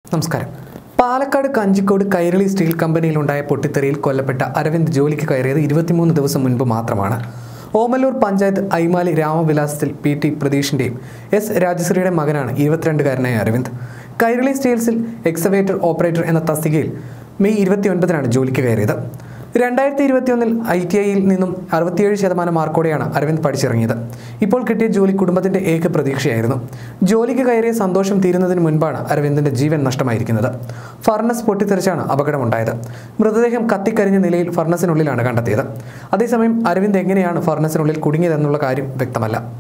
നമസ്കാരം പാലക്കാട് കഞ്ചിക്കോട് കൈരളി സ്റ്റീൽ കമ്പനിയിലുണ്ടായ പൊട്ടിത്തെറിയിൽ കൊല്ലപ്പെട്ട അരവിന്ദ് ജോലിക്ക് കയറിയത് ഇരുപത്തിമൂന്ന് ദിവസം മുൻപ് മാത്രമാണ് ഓമല്ലൂർ പഞ്ചായത്ത് ഐമാലി രാമവിലാസത്തിൽ പി ടി പ്രതീഷിൻ്റെയും എസ് രാജശ്രീയുടെ മകനാണ് ഇരുപത്തിരണ്ടുകാരനായ അരവിന്ദ് കൈരളി സ്റ്റീൽസിൽ എക്സവേറ്റർ ഓപ്പറേറ്റർ എന്ന തസ്തികയിൽ മെയ് ഇരുപത്തിയൊൻപതിനാണ് ജോലിക്ക് കയറിയത് രണ്ടായിരത്തി ഇരുപത്തിയൊന്നിൽ ഐ ടി ഐയിൽ നിന്നും അറുപത്തിയേഴ് ശതമാനം മാർക്കോടെയാണ് അരവിന്ദ് പഠിച്ചിറങ്ങിയത് ഇപ്പോൾ കിട്ടിയ ജോലി കുടുംബത്തിന്റെ ഏക പ്രതീക്ഷയായിരുന്നു ജോലിക്ക് കയറിയ സന്തോഷം തീരുന്നതിന് മുൻപാണ് അരവിന്ദിന്റെ ജീവൻ നഷ്ടമായിരിക്കുന്നത് ഫർണസ് പൊട്ടിത്തെറിച്ചാണ് അപകടമുണ്ടായത് മൃതദേഹം കത്തിക്കരിഞ്ഞ നിലയിൽ ഫർണസിനുള്ളിലാണ് കണ്ടെത്തിയത് അതേസമയം അരവിന്ദ് എങ്ങനെയാണ് ഫർണസിനുള്ളിൽ കുടുങ്ങിയതെന്നുള്ള കാര്യം വ്യക്തമല്ല